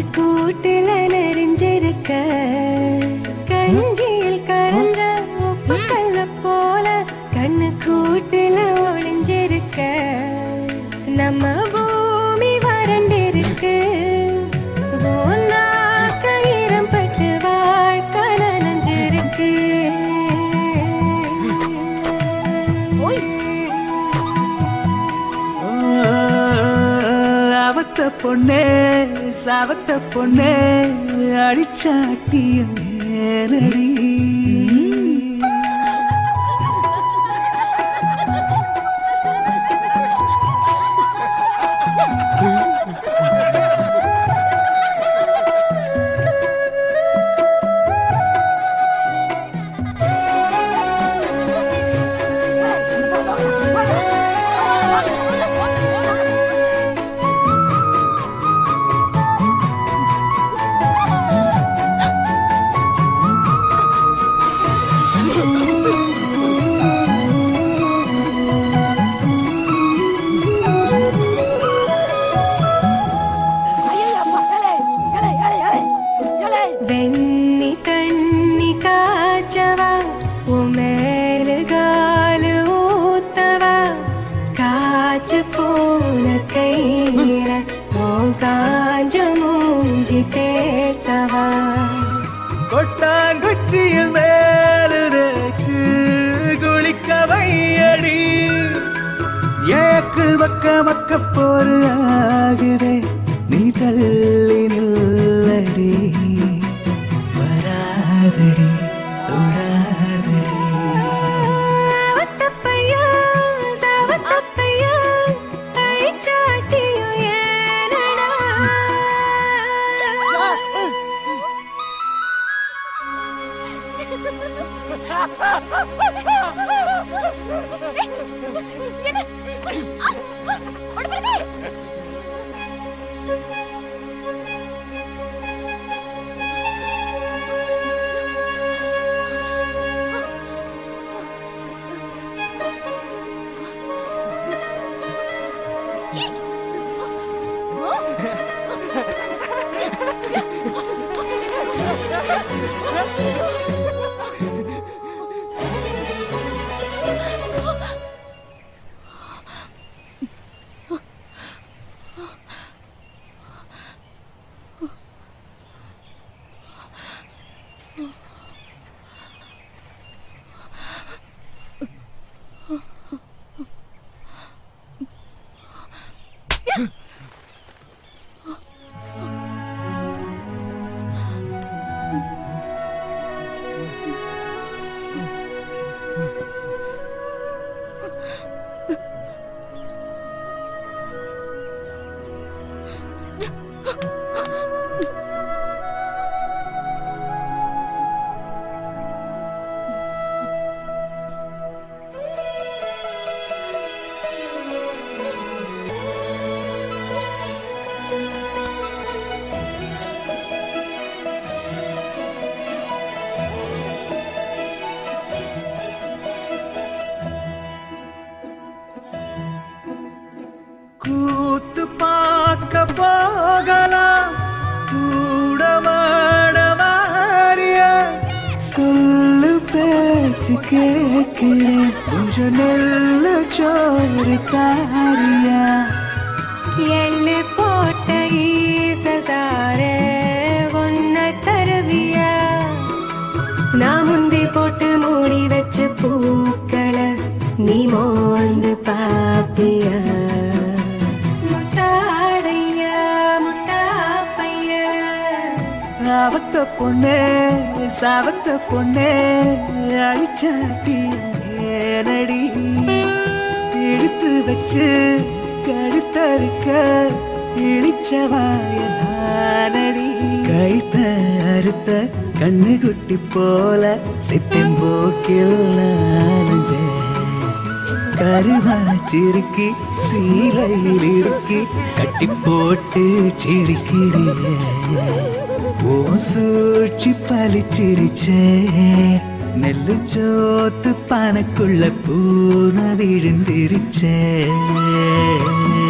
கூட்டுல நெறிஞ்சிருக்க கஞ்சியில் கரைஞ்ச உப்பு கல்ல போல கண்ணு கூட்டுல ஒளிஞ்சிருக்க நம்ம பூமி வறண்டிருக்கு உன்னாக்க ஈரம் பட்டு வாழ்க்கை நனைஞ்சிருக்கு அவத்த பொண்ணே சவத்த பொண்ணே அடிச்சாட்டிய நேரடி வெண்ணி தண்ணி காய்ச்சவா உன் மேலு காலு ஊத்தவா காய்ச்சு போன கையில உன் காஞ்ச மூஞ்சி தேத்தவா கொட்டாங்குச்சியில் மேலு தேச்சு குளிக்க வையடி ஏக்கள் மக்க மக்க போரு ஆகுதே நீ தள்ளி நில்லடி வராதடி தொடாதடி அவத்தப்பையா, சவத்தப்பையா, அழிச்சாட்டியும் ஏனடா? கூத்து பார்க்க போகலாம் கூட மாறியா சொல்லு பேச்சு கேட்கிறேன் கொஞ்சம் நல்ல சோறு தாரியா எள்ளு போட்ட ஈசதாரே உன்னை தருவியா நான் முந்தி போட்டு மூடி வச்சு பூக்களை நீ மோந்து பாப்பியா முட்டாடையா முட்டாப்பையா அவத்த பொண்ணே சவத்த பொண்ணே அடிச்சாட்டி நேரடி எடுத்து வச்சு கழுத்தறுக்க இழிச்சவாய நானடி கைத்த அறுத்த கண்ணு குட்டி போல சித்தின் போக்கில் நானஞ்சேன் கருவா சிறுக்கி சீலையில் இருக்கி கட்டி போட்டு சிரிக்கிறியே ஓ சூழ்ச்சி பலிச்சிருச்சே நெல்லு சோத்து பனக்குள்ள பூன விழுந்திருச்சே